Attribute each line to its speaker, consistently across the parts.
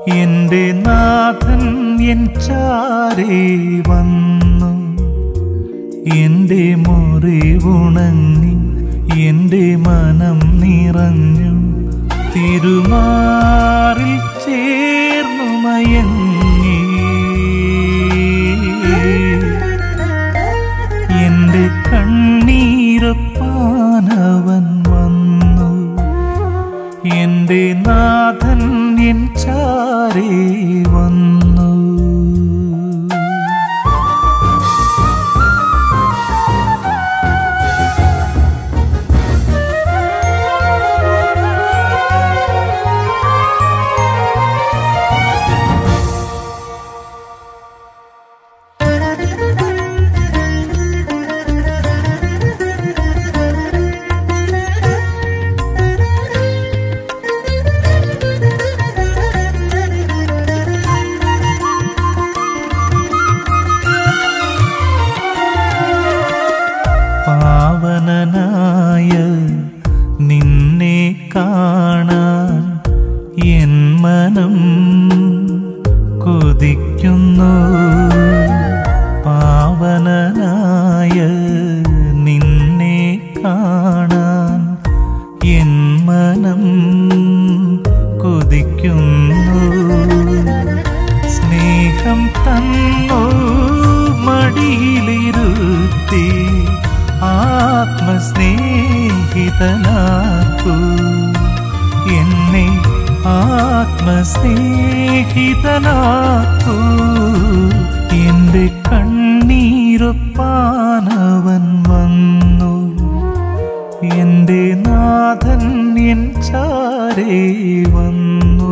Speaker 1: എന്റെ നാഥൻ എൻ ചാരേ വന്നു എന്റെ മുറിവുണങ്ങി എന്റെ മനം നിറഞ്ഞു തിരുമാറിൽ ചേർന്നു മയങ്ങി എന്റെ കണ്ണീരപ്പാനവൻ വന്നു എന്റെ നാഥൻ എൻ ചാരേ വന്നു പാവനനായ നിന്നെ കാണാൻ എൻ മനം കൊതിക്കുന്നു പാവനനായ നിന്നെ കാണാൻ എൻ മനം കൊതിക്കുന്നു സ്നേഹം തന്നു മടിയിലിരുത്തി ആത്മസ്നേഹിതനാക്കൂ എന്നെ ആത്മസ്നേഹിതനാക്കൂ എന്റെ കണ്ണീരൊപ്പാനവൻ വന്നു എന്റെ നാഥൻ എൻ ചാരേ വന്നു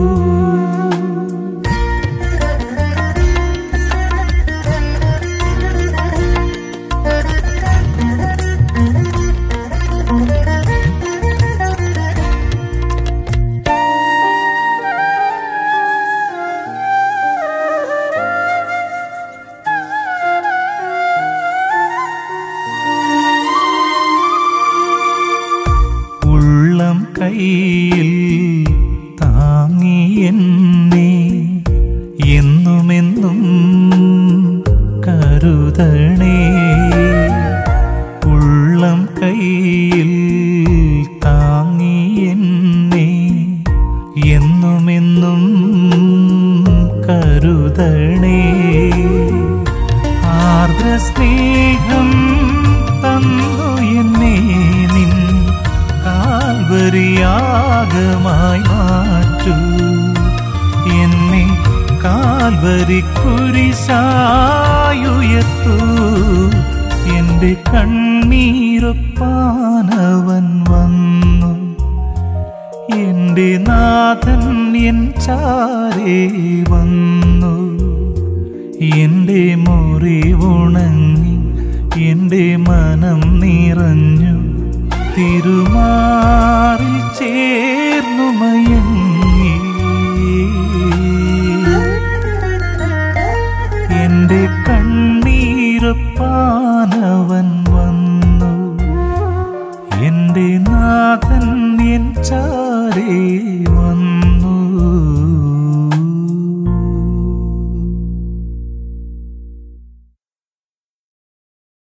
Speaker 1: ഉള്ളം കയ്യിൽ താങ്ങി എന്നെ എന്നുമെന്നും കരുതണേ ഉള്ളം കയ്യിൽ താങ്ങി എന്നെ എന്നുമെന്നും കരുതണേ ആർദ്ര സ്നേഹം തന്നു എന്നെ നിൻ കാൽവരിയാകമായി മാറ്റൂ എന്നെ കാൽവരി കുരിശായുയർത്തൂ എന്റെ കണ്ണീരൊപ്പാനവൻ വന്നു എന്റെ നാഥൻ എൻ ചാരേ വന്നു എന്റെ മുറിവുണങ്ങി എന്റെ മനം നിറഞ്ഞു തിരുമാറിൽ ചേർന്നു മയ